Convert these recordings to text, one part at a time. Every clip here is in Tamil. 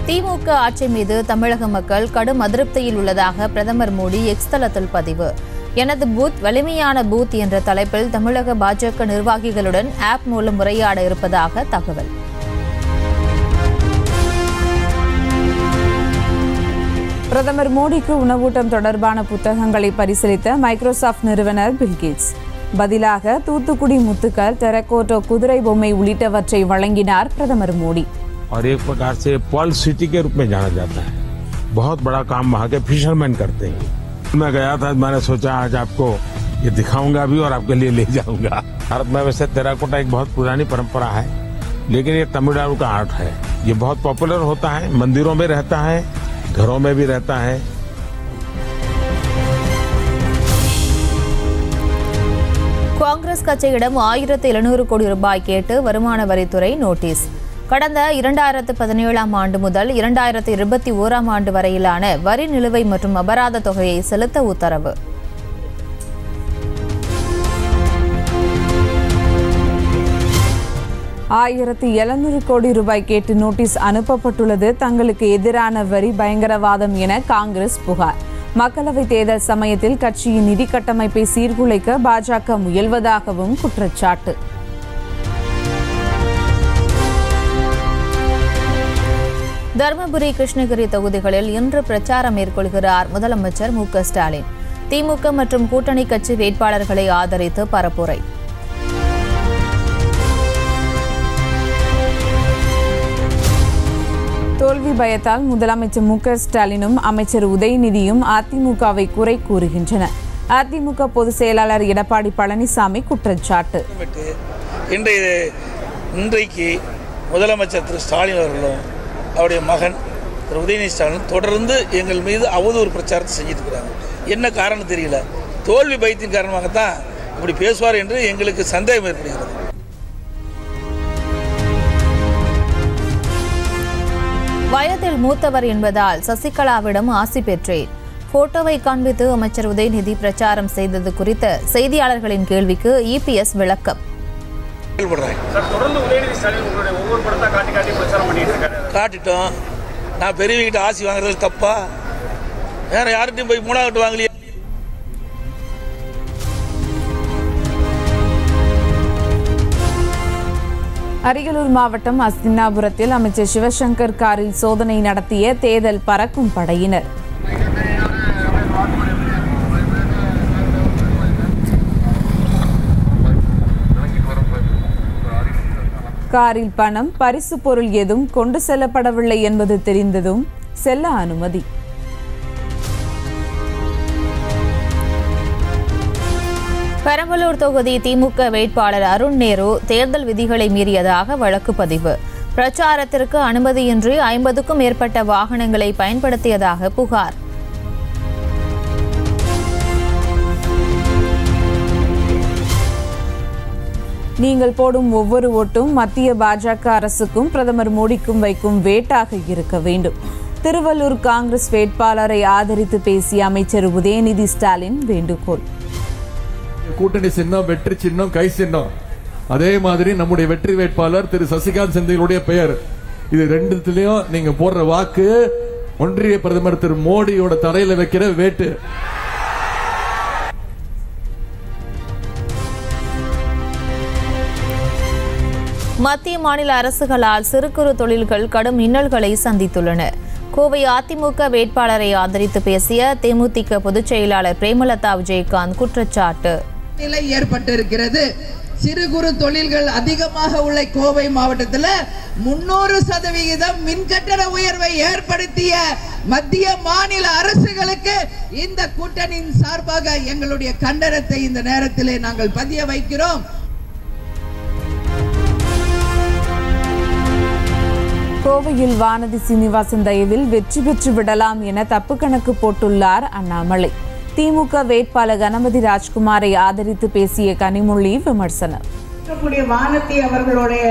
திமுக ஆட்சி மீது தமிழக மக்கள் கடும் அதிருப்தியில் உள்ளதாக பிரதமர் மோடி எக்ஸ் தளத்தில் பதிவு எனது பூத் வலிமையான பூத் என்ற தலைப்பில் தமிழக பாஜக நிர்வாகிகளுடன் ஆப் மூலம் உரையாட இருப்பதாக தகவல் பிரதமர் மோடிக்கு உணவூட்டம் தொடர்பான புத்தகங்களை பரிசீலித்த மைக்ரோசாஃப்ட் நிறுவனர் பில்கேட்ஸ் பதிலாக தூத்துக்குடி முத்துக்கள் டெரக்கோட்டோ குதிரை பொம்மை உள்ளிட்டவற்றை வழங்கினார் பிரதமர் மோடி और एक प्रकार से पर्ल सिटी के रूप में जाना जाता है बहुत बड़ा काम वहाँ के फिशरमैन करते हैं मैं गया था मैंने सोचा आज आपको ये दिखाऊंगा भी और आपके लिए ले जाऊंगा भारत में वैसे तेराकोटा एक बहुत पुरानी परंपरा है लेकिन ये तमिलनाडु का आर्ट है ये बहुत पॉपुलर होता है मंदिरों में रहता है घरों में भी रहता है காங்கிரஸ் கட்சியிடம் ஆயிரத்து எழுநூறு கோடி ரூபாய் கேட்டு வருமான வரித்துறை நோட்டீஸ் கடந்த இரண்டாயிரத்து பதினேழாம் ஆண்டு முதல் இரண்டாயிரத்து இருபத்தி ஓராம் ஆண்டு வரையிலான வரி நிலுவை மற்றும் அபராத தொகையை செலுத்த உத்தரவு ஆயிரத்தி எழுநூறு கோடி ரூபாய் கேட்டு நோட்டீஸ் அனுப்பப்பட்டுள்ளது தங்களுக்கு எதிரான வரி பயங்கரவாதம் என காங்கிரஸ் புகார் மக்களவைத் தேர்தல் சமயத்தில் கட்சியின் நிதி கட்டமைப்பை சீர்குலைக்க பாஜக முயல்வதாகவும் குற்றச்சாட்டு தருமபுரி கிருஷ்ணகிரி தொகுதிகளில் இன்று பிரச்சாரம் மேற்கொள்கிறார் முதலமைச்சர் மு க ஸ்டாலின் திமுக மற்றும் கூட்டணி கட்சி வேட்பாளர்களை ஆதரித்து பரப்புரை தோல்வி பயத்தால் முதலமைச்சர் மு க ஸ்டாலினும் அமைச்சர் உதயநிதியும் அதிமுகவை குறை கூறுகின்றனர் அதிமுக பொதுச் செயலாளர் எடப்பாடி பழனிசாமி குற்றச்சாட்டு திட்டமிட்டு இன்றைய இன்றைக்கு முதலமைச்சர் திரு ஸ்டாலின் அவர்களும் அவருடைய மகன் திரு உதயநிதி ஸ்டாலின் தொடர்ந்து எங்கள் மீது அவதூறு பிரச்சாரத்தை செஞ்சுட்டு இருக்கிறாங்க என்ன காரணம் தெரியல தோல்வி பயத்தின் காரணமாகத்தான் இப்படி பேசுவார் என்று எங்களுக்கு சந்தேகம் ஏற்படுகிறது வயதில் மூத்தவர் என்பதால் சசிகலாவிடம் ஆசி பெற்றேன் போட்டோவை காண்பித்து அமைச்சர் உதயநிதி பிரச்சாரம் செய்தது குறித்த செய்தியாளர்களின் கேள்விக்கு இபிஎஸ் விளக்கம் செயல்படுறாங்க சார் தொடர்ந்து உதயநிதி ஸ்டாலின் உங்களுடைய ஒவ்வொரு படத்தா காட்டி காட்டி பிரச்சாரம் பண்ணிட்டு இருக்காரு காட்டிட்டோம் நான் பெரியவங்கிட்ட ஆசி வாங்குறது தப்பா வேற யார்கிட்டையும் போய் மூணாவது வாங்கலையே அரியலூர் மாவட்டம் அஸ்தினாபுரத்தில் அமைச்சர் சிவசங்கர் காரில் சோதனை நடத்திய தேர்தல் பறக்கும் படையினர் காரில் பணம் பரிசு பொருள் எதுவும் கொண்டு செல்லப்படவில்லை என்பது தெரிந்ததும் செல்ல அனுமதி பெரம்பலூர் தொகுதி திமுக வேட்பாளர் அருண் நேரு தேர்தல் விதிகளை மீறியதாக வழக்கு பதிவு பிரச்சாரத்திற்கு அனுமதியின்றி ஐம்பதுக்கும் மேற்பட்ட வாகனங்களை பயன்படுத்தியதாக புகார் நீங்கள் போடும் ஒவ்வொரு ஓட்டும் மத்திய பாஜக அரசுக்கும் பிரதமர் மோடிக்கும் வைக்கும் வேட்டாக இருக்க வேண்டும் திருவள்ளூர் காங்கிரஸ் வேட்பாளரை ஆதரித்து பேசிய அமைச்சர் உதயநிதி ஸ்டாலின் வேண்டுகோள் கூட்டணி சின்னம் வெற்றி சின்னம் கை சின்னம் அதே மாதிரி நம்முடைய வெற்றி வேட்பாளர் திரு சசிகாந்த் செந்திலுடைய பெயர் இது ரெண்டுத்திலையும் நீங்க போடுற வாக்கு ஒன்றிய பிரதமர் திரு மோடியோட தலையில வைக்கிற வேட்டு மத்திய மாநில அரசுகளால் சிறு குறு தொழில்கள் கடும் இன்னல்களை சந்தித்துள்ளன கோவை அதிமுக வேட்பாளரை ஆதரித்து பேசிய தேமுதிக பொதுச் செயலாளர் பிரேமலதா விஜயகாந்த் குற்றச்சாட்டு நிலை ஏற்பட்டிருக்கிறது சிறு குறு தொழில்கள் அதிகமாக உள்ள கோவை மாவட்டத்தில் முன்னூறு சதவிகிதம் மின்கட்டண உயர்வை ஏற்படுத்திய மத்திய மாநில அரசுகளுக்கு இந்த கூட்டணியின் சார்பாக எங்களுடைய கண்டனத்தை இந்த நேரத்திலே நாங்கள் பதிய வைக்கிறோம் கோவையில் வானதி சீனிவாசன் தயவில் வெற்றி பெற்று விடலாம் என தப்பு கணக்கு போட்டுள்ளார் அண்ணாமலை திமுக வேட்பாளர் கணபதி ராஜ்குமாரை ஆதரித்து பேசிய கனிமொழி விமர்சனம் இருக்கக்கூடிய வானதி அவர்களுடைய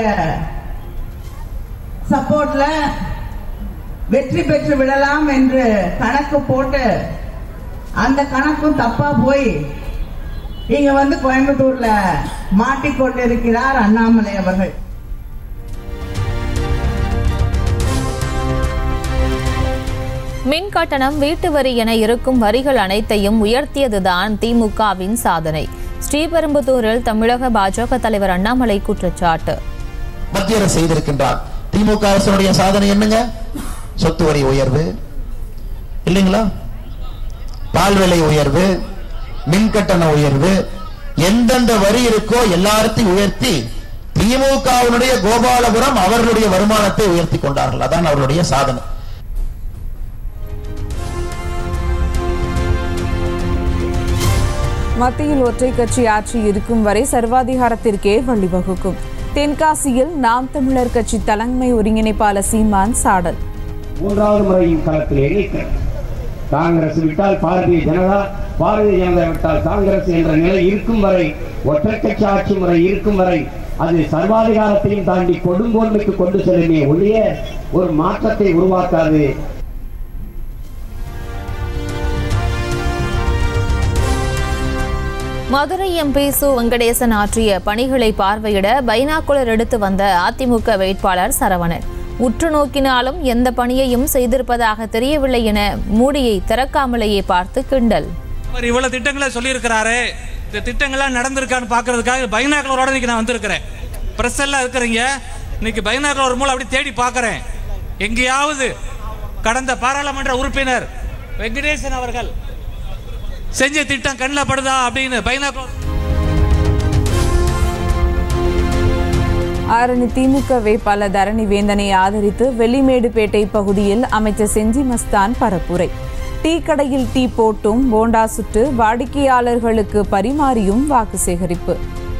சப்போர்ட்ல வெற்றி பெற்று விடலாம் என்று கணக்கு போட்டு அந்த கணக்கும் தப்பா போய் இங்க வந்து கோயம்புத்தூர்ல மாட்டிக்கொண்டிருக்கிறார் அண்ணாமலை அவர்கள் மின் கட்டணம் வீட்டு வரி என இருக்கும் வரிகள் அனைத்தையும் உயர்த்தியதுதான் திமுகவின் சாதனை ஸ்ரீபெரும்புதூரில் தமிழக பாஜக தலைவர் அண்ணாமலை குற்றச்சாட்டு மத்திய அரசு செய்திருக்கின்றார் திமுக அரசுடைய சாதனை என்னங்க சொத்து வரி உயர்வு இல்லைங்களா பால் விலை உயர்வு மின் கட்டண உயர்வு எந்தெந்த வரி இருக்கோ எல்லாத்தையும் உயர்த்தி திமுகவினுடைய கோபாலபுரம் அவர்களுடைய வருமானத்தை உயர்த்தி கொண்டார்கள் அதான் அவர்களுடைய சாதனை மத்தியில் ஒற்றை கட்சி ஆட்சி இருக்கும் வரை சர்வாதிகாரத்திற்கே வழிவகுக்கும் தென்காசியில் நாம் தமிழர் கட்சி தலைமை ஒருங்கிணைப்பாளர் சீமான் சாடல் மூன்றாவது முறையும் களத்தில் நிற்கிறேன் காங்கிரஸ் விட்டால் பாரதிய ஜனதா பாரதிய ஜனதா விட்டால் காங்கிரஸ் என்ற நிலை இருக்கும் வரை ஒற்றை கட்சி ஆட்சி முறை இருக்கும் வரை அது சர்வாதிகாரத்தையும் தாண்டி கொடுங்கோன்மைக்கு கொண்டு செல்லுமே ஒழிய ஒரு மாற்றத்தை உருவாக்காது மதுரை எம்பி சு வெங்கடேசன் ஆற்றிய பணிகளை பார்வையிட பைனாக்குலர் எடுத்து வந்த அதிமுக வேட்பாளர் சரவணன் உற்று நோக்கினாலும் எந்த பணியையும் செய்திருப்பதாக தெரியவில்லை என மூடியை திறக்காமலேயே பார்த்து கிண்டல் அவர் இவ்வளவு திட்டங்களை சொல்லியிருக்கிறாரு இந்த திட்டங்கள்லாம் நடந்திருக்கான்னு பார்க்கறதுக்காக பைனாக்குலரோட இன்னைக்கு நான் வந்திருக்கிறேன் ப்ரெஸ் எல்லாம் இருக்கிறீங்க இன்னைக்கு பைனாக்குலர் மூலம் அப்படி தேடி பார்க்கறேன் எங்கேயாவது கடந்த பாராளுமன்ற உறுப்பினர் வெங்கடேசன் அவர்கள் செஞ்ச திட்டம் கண்ணில் படுதா அப்படின்னு பைனாக்குலர் ஆரணி திமுக வேட்பாளர் தரணி வேந்தனை ஆதரித்து வெள்ளிமேடுபேட்டை பகுதியில் அமைச்சர் செஞ்சி மஸ்தான் பரப்புரை டீ கடையில் டீ போட்டும் போண்டா சுட்டு வாடிக்கையாளர்களுக்கு பரிமாறியும் வாக்கு சேகரிப்பு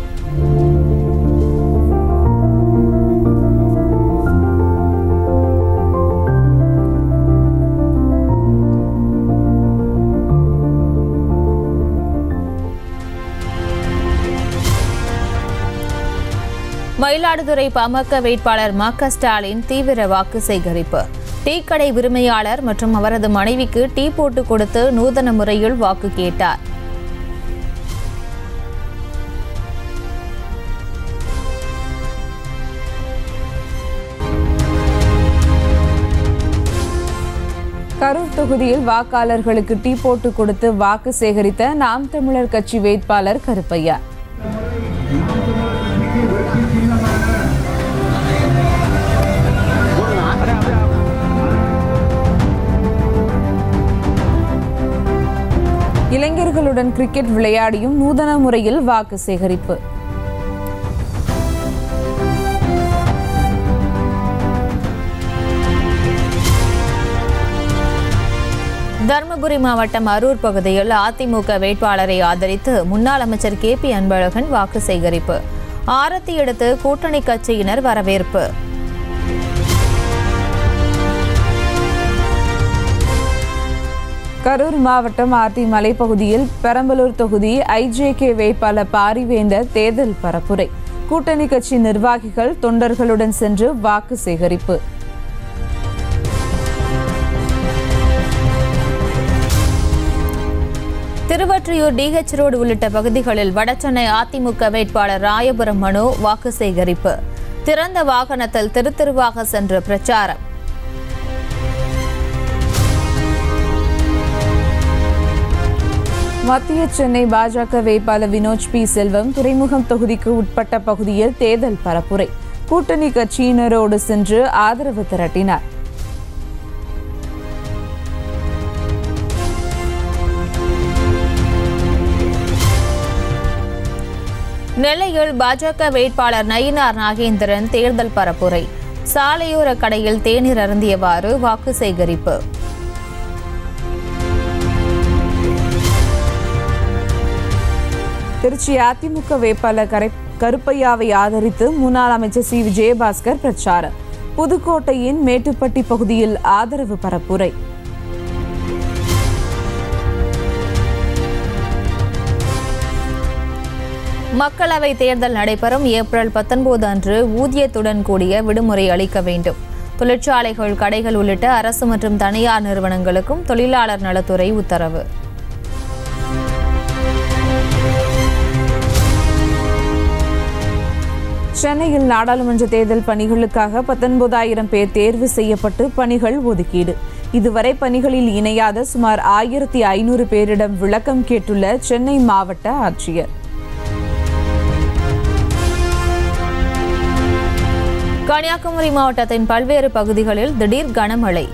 மயிலாடுதுறை பாமக வேட்பாளர் ம க ஸ்டாலின் தீவிர வாக்கு சேகரிப்பு டீ கடை உரிமையாளர் மற்றும் அவரது மனைவிக்கு டீ போட்டு கொடுத்து நூதன முறையில் வாக்கு கேட்டார் கரூர் தொகுதியில் வாக்காளர்களுக்கு டீ போட்டு கொடுத்து வாக்கு சேகரித்த நாம் தமிழர் கட்சி வேட்பாளர் கருப்பையா இளைஞர்களுடன் கிரிக்கெட் விளையாடியும் நூதன முறையில் வாக்கு சேகரிப்பு தருமபுரி மாவட்டம் அரூர் பகுதியில் அதிமுக வேட்பாளரை ஆதரித்து முன்னாள் அமைச்சர் கே பி அன்பழகன் வாக்கு சேகரிப்பு ஆரத்தி எடுத்து கூட்டணி கட்சியினர் வரவேற்பு கரூர் மாவட்டம் ஆர்த்தி மலைப்பகுதியில் பெரம்பலூர் தொகுதி ஐஜேகே வேட்பாளர் பாரிவேந்தர் தேர்தல் பரப்புரை கூட்டணி கட்சி நிர்வாகிகள் தொண்டர்களுடன் சென்று வாக்கு சேகரிப்பு திருவொற்றியூர் டிஹெச் ரோடு உள்ளிட்ட பகுதிகளில் வடசென்னை அதிமுக வேட்பாளர் ராயபுரம் மனு வாக்கு சேகரிப்பு திறந்த வாகனத்தில் தெரு தெருவாக சென்று பிரச்சாரம் மத்திய சென்னை பாஜக வேட்பாளர் வினோஜ் பி செல்வம் துறைமுகம் தொகுதிக்கு உட்பட்ட பகுதியில் தேர்தல் பரப்புரை கூட்டணி கட்சியினரோடு சென்று ஆதரவு திரட்டினார் நெல்லையில் பாஜக வேட்பாளர் நயினார் நாகேந்திரன் தேர்தல் பரப்புரை சாலையோர கடையில் தேநீர் அருந்தியவாறு வாக்கு சேகரிப்பு திருச்சி அதிமுக வேட்பாளர் கரை கருப்பையாவை ஆதரித்து முன்னாள் அமைச்சர் சி விஜயபாஸ்கர் பிரச்சாரம் புதுக்கோட்டையின் மேட்டுப்பட்டி பகுதியில் ஆதரவு பரப்புரை மக்களவை தேர்தல் நடைபெறும் ஏப்ரல் பத்தொன்பது அன்று ஊதியத்துடன் கூடிய விடுமுறை அளிக்க வேண்டும் தொழிற்சாலைகள் கடைகள் உள்ளிட்ட அரசு மற்றும் தனியார் நிறுவனங்களுக்கும் தொழிலாளர் நலத்துறை உத்தரவு சென்னையில் நாடாளுமன்ற தேர்தல் பணிகளுக்காக பத்தொன்பதாயிரம் பேர் தேர்வு செய்யப்பட்டு பணிகள் ஒதுக்கீடு இதுவரை பணிகளில் இணையாத சுமார் ஆயிரத்தி ஐநூறு பேரிடம் விளக்கம் கேட்டுள்ள சென்னை மாவட்ட ஆட்சியர் கன்னியாகுமரி மாவட்டத்தின் பல்வேறு பகுதிகளில் திடீர் கனமழை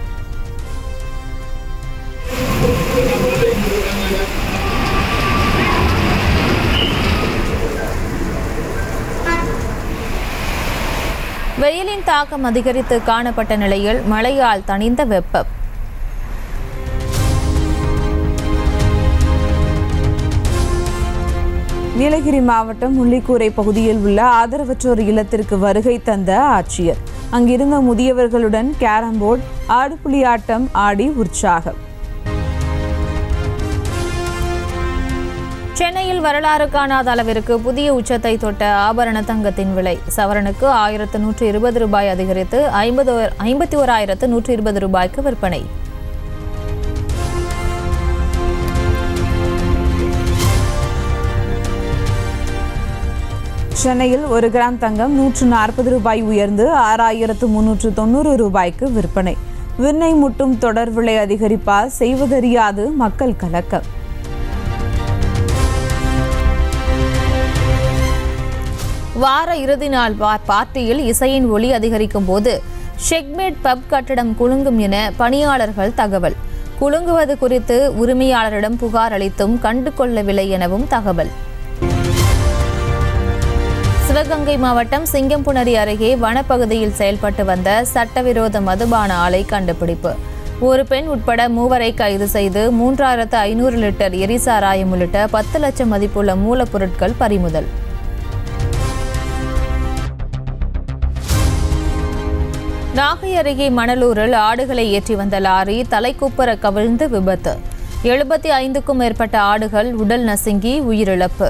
வெயிலின் தாக்கம் அதிகரித்து காணப்பட்ட நிலையில் மழையால் தணிந்த வெப்பம் நீலகிரி மாவட்டம் முள்ளிக்கூரை பகுதியில் உள்ள ஆதரவற்றோர் இல்லத்திற்கு வருகை தந்த ஆட்சியர் அங்கிருந்த முதியவர்களுடன் கேரம் போர்டு ஆடுபுலி ஆட்டம் ஆடி உற்சாகம் சென்னையில் வரலாறு காணாத அளவிற்கு புதிய உச்சத்தை தொட்ட ஆபரண தங்கத்தின் விலை சவரனுக்கு ஆயிரத்து நூற்று இருபது ரூபாய் அதிகரித்து ஐம்பது ஐம்பத்தி ஓராயிரத்து நூற்று இருபது ரூபாய்க்கு விற்பனை சென்னையில் ஒரு கிராம் தங்கம் நூற்று நாற்பது ரூபாய் உயர்ந்து ஆறாயிரத்து முன்னூற்று தொண்ணூறு ரூபாய்க்கு விற்பனை விண்ணை முட்டும் தொடர் விலை அதிகரிப்பால் செய்வதறியாது மக்கள் கலக்கம் வார இறுதி நாள் பா- பார்ட்டியில் இசையின் ஒலி அதிகரிக்கும் போது ஷெக்மேட் பப் கட்டடம் குலுங்கும் என பணியாளர்கள் தகவல் குலுங்குவது குறித்து உரிமையாளரிடம் புகார் அளித்தும் கண்டு கொள்ளவில்லை எனவும் தகவல் சிவகங்கை மாவட்டம் சிங்கம்புணரி அருகே வனப்பகுதியில் செயல்பட்டு வந்த சட்டவிரோத மதுபான ஆலை கண்டுபிடிப்பு ஒரு பெண் உட்பட மூவரை கைது செய்து மூன்றாயிரத்து ஐநூறு லிட்டர் எரிசாராயம் உள்ளிட்ட பத்து லட்சம் மதிப்புள்ள மூலப்பொருட்கள் பறிமுதல் நாகை அருகே மணலூரில் ஆடுகளை ஏற்றி வந்த லாரி தலைக்குப்புற கவிழ்ந்து விபத்து எழுபத்தி ஐந்துக்கும் மேற்பட்ட ஆடுகள் உடல் நசுங்கி உயிரிழப்பு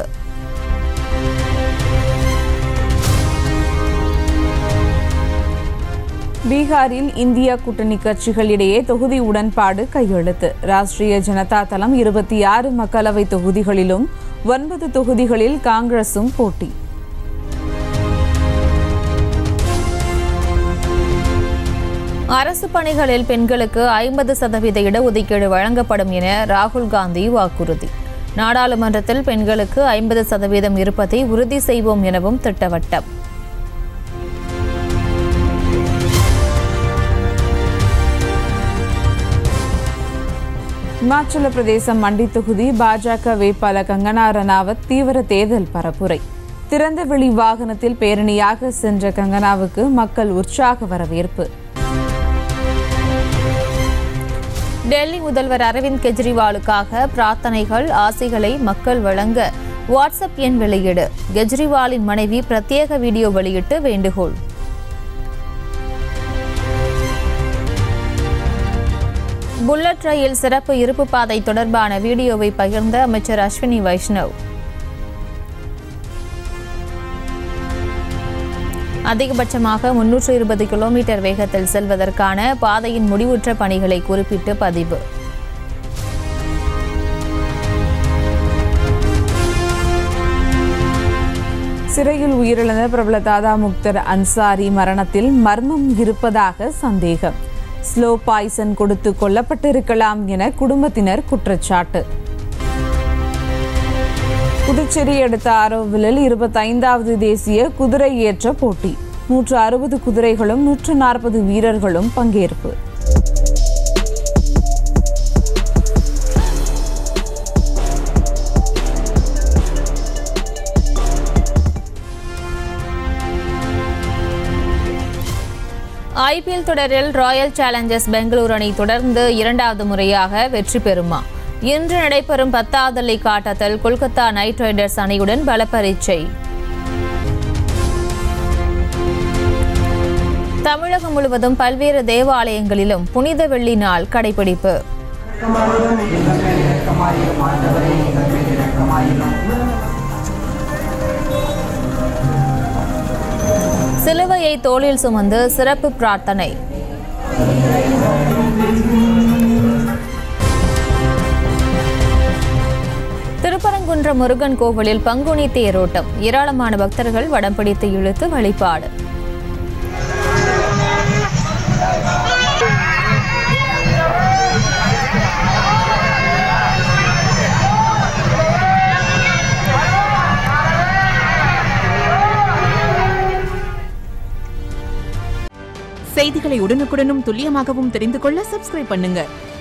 பீகாரில் இந்தியா கூட்டணி கட்சிகளிடையே தொகுதி உடன்பாடு கையெழுத்து ராஷ்டிரிய ஜனதா தளம் இருபத்தி ஆறு மக்களவை தொகுதிகளிலும் ஒன்பது தொகுதிகளில் காங்கிரசும் போட்டி அரசு பணிகளில் பெண்களுக்கு ஐம்பது சதவீத இடஒதுக்கீடு வழங்கப்படும் என ராகுல் காந்தி வாக்குறுதி நாடாளுமன்றத்தில் பெண்களுக்கு ஐம்பது சதவீதம் இருப்பதை உறுதி செய்வோம் எனவும் திட்டவட்டம் இமாச்சல பிரதேசம் மண்டி தொகுதி பாஜக வேட்பாளர் கங்கனா ரணாவத் தீவிர தேர்தல் பரப்புரை திறந்தவெளி வாகனத்தில் பேரணியாக சென்ற கங்கனாவுக்கு மக்கள் உற்சாக வரவேற்பு டெல்லி முதல்வர் அரவிந்த் கெஜ்ரிவாலுக்காக பிரார்த்தனைகள் ஆசைகளை மக்கள் வழங்க வாட்ஸ்அப் எண் வெளியீடு கெஜ்ரிவாலின் மனைவி பிரத்யேக வீடியோ வெளியிட்டு வேண்டுகோள் புல்லட் ரயில் சிறப்பு இருப்பு பாதை தொடர்பான வீடியோவை பகிர்ந்த அமைச்சர் அஸ்வினி வைஷ்ணவ் அதிகபட்சமாக முன்னூற்று இருபது கிலோமீட்டர் வேகத்தில் செல்வதற்கான பாதையின் முடிவுற்ற பணிகளை குறிப்பிட்டு பதிவு சிறையில் உயிரிழந்த பிரபல தாதா முக்தர் அன்சாரி மரணத்தில் மர்மம் இருப்பதாக சந்தேகம் ஸ்லோ பாய்சன் கொடுத்து கொல்லப்பட்டிருக்கலாம் என குடும்பத்தினர் குற்றச்சாட்டு புதுச்சேரி அடுத்த ஆரோவிலில் இருபத்தைந்தாவது தேசிய குதிரை ஏற்ற போட்டி நூற்று அறுபது குதிரைகளும் நூற்று நாற்பது வீரர்களும் பங்கேற்பு ஐபிஎல் தொடரில் ராயல் சேலஞ்சர்ஸ் பெங்களூரு அணி தொடர்ந்து இரண்டாவது முறையாக வெற்றி பெறுமா இன்று நடைபெறும் பத்தாவது லீக் ஆட்டத்தில் கொல்கத்தா நைட் ரைடர்ஸ் அணியுடன் பலப்பரீட்சை தமிழகம் முழுவதும் பல்வேறு தேவாலயங்களிலும் புனித வெள்ளி நாள் கடைபிடிப்பு சிலுவையை தோளில் சுமந்து சிறப்பு பிரார்த்தனை திருப்பரங்குன்ற முருகன் கோவிலில் பங்குனி தேரோட்டம் ஏராளமான பக்தர்கள் வடம் பிடித்து இழுத்து வழிபாடு செய்திகளை உடனுக்குடனும் துல்லியமாகவும் தெரிந்து கொள்ள சப்ஸ்கிரைப் பண்ணுங்க